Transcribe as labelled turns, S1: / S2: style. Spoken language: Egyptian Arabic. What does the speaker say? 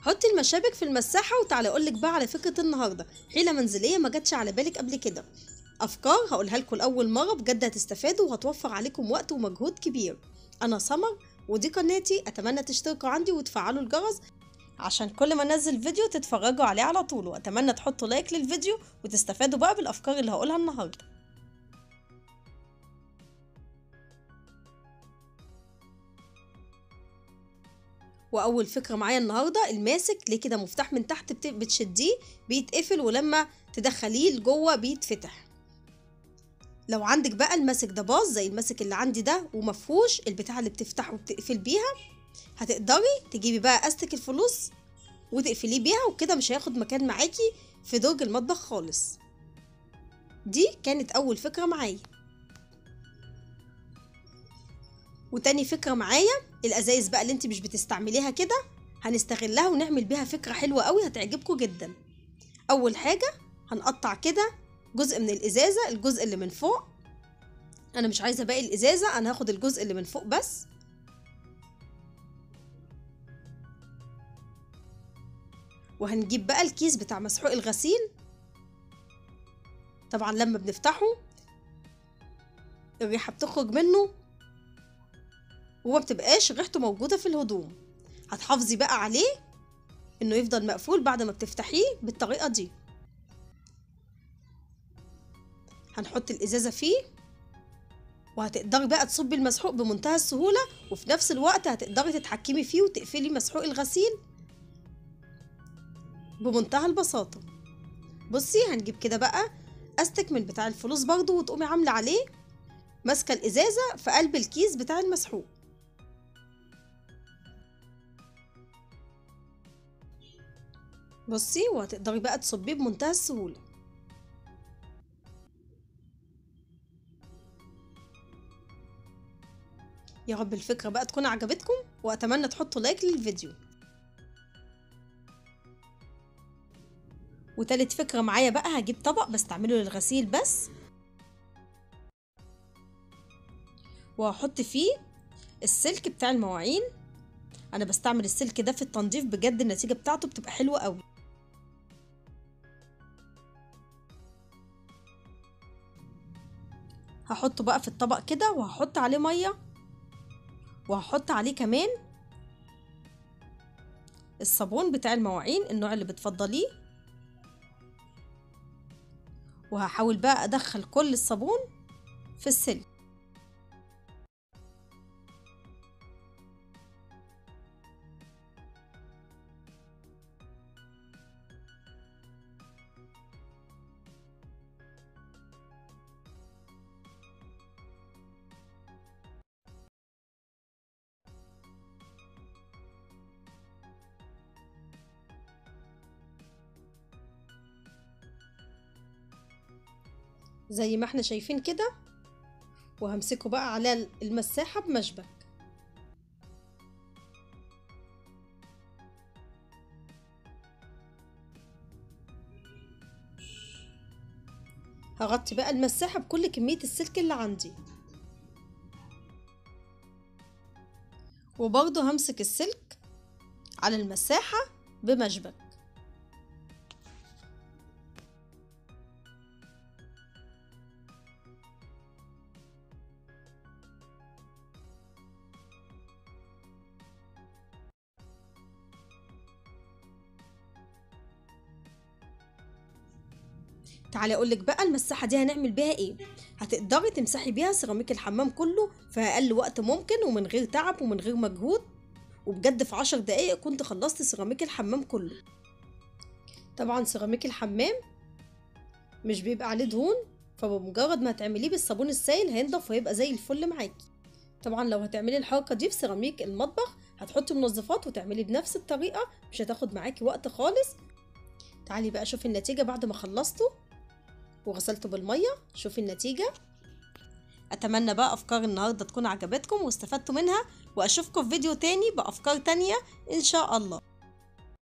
S1: حطي المشابك في المساحة وتعالى اقولك بقى على فكرة النهاردة حيلة منزلية ما جاتش على بالك قبل كده افكار هقولها لكم لاول مرة بجد هتستفادوا وهتوفر عليكم وقت ومجهود كبير انا سمر ودي قناتي اتمنى تشتركوا عندي وتفعلوا الجرس عشان كل ما انزل فيديو تتفرجوا عليه على طول واتمنى تحطوا لايك للفيديو وتستفادوا بقى بالافكار اللي هقولها النهارده واول فكره معايا النهارده الماسك ليه كده مفتاح من تحت بت- بتشديه بيتقفل ولما تدخليه لجوه بيتفتح لو عندك بقى الماسك ده باظ زي الماسك اللي عندي ده ومفهوش البتاع اللي بتفتح وبتقفل بيها هتقدري تجيبي بقى استك الفلوس وتقفليه بيها وكده مش هياخد مكان معاكي في درج المطبخ خالص دي كانت اول فكره معايا وتاني فكره معايا الازايز بقى اللي انت مش بتستعمليها كده هنستغلها ونعمل بيها فكره حلوه قوي هتعجبكم جدا اول حاجه هنقطع كده جزء من الازازه الجزء اللي من فوق انا مش عايزه باقي الازازه انا هاخد الجزء اللي من فوق بس وهنجيب بقى الكيس بتاع مسحوق الغسيل طبعا لما بنفتحه الريحه بتخرج منه وما بتبقاش ريحته موجوده في الهدوم هتحافظي بقى عليه انه يفضل مقفول بعد ما بتفتحيه بالطريقه دي هنحط الازازه فيه وهتقدري بقى تصبي المسحوق بمنتهى السهوله وفي نفس الوقت هتقدري تتحكمي فيه وتقفلي مسحوق الغسيل بمنتهى البساطه بصي هنجيب كده بقى استك من بتاع الفلوس برضو وتقومي عامله عليه ماسكه الازازه في قلب الكيس بتاع المسحوق بصي وهتقدري بقى تصبيه بمنتهى السهوله يا رب الفكرة بقى تكون عجبتكم وأتمنى تحطوا لايك للفيديو وتالت فكرة معايا بقى هجيب طبق بستعمله للغسيل بس وهحط فيه السلك بتاع المواعين انا بستعمل السلك ده في التنظيف بجد النتيجة بتاعته بتبقى حلوة قوي هحطه بقى في الطبق كده وهحط عليه ميه وهحط عليه كمان الصابون بتاع المواعين النوع اللي بتفضليه وهحاول بقى ادخل كل الصابون في السلك زي ما احنا شايفين كده وهمسكه بقى على المساحة بمشبك هغطي بقى المساحة بكل كمية السلك اللي عندي وبرضه همسك السلك على المساحة بمشبك تعالي اقول لك بقى المساحه دي هنعمل بيها ايه هتقدري تمسحي بيها سيراميك الحمام كله في اقل وقت ممكن ومن غير تعب ومن غير مجهود وبجد في عشر دقايق كنت خلصت سيراميك الحمام كله طبعا سيراميك الحمام مش بيبقى عليه دهون فبمجرد ما هتعمليه بالصابون السائل هينضف وهيبقى زي الفل معاكي طبعا لو هتعملي الحركه دي في سيراميك المطبخ هتحطي منظفات وتعملي بنفس الطريقه مش هتاخد معاكي وقت خالص تعالي بقى شوفي النتيجه بعد ما خلصته وغسلته بالميه شوفي النتيجه اتمنى بقى افكار النهارده تكون عجبتكم واستفدتوا منها واشوفكم في فيديو تاني بافكار تانية ان شاء الله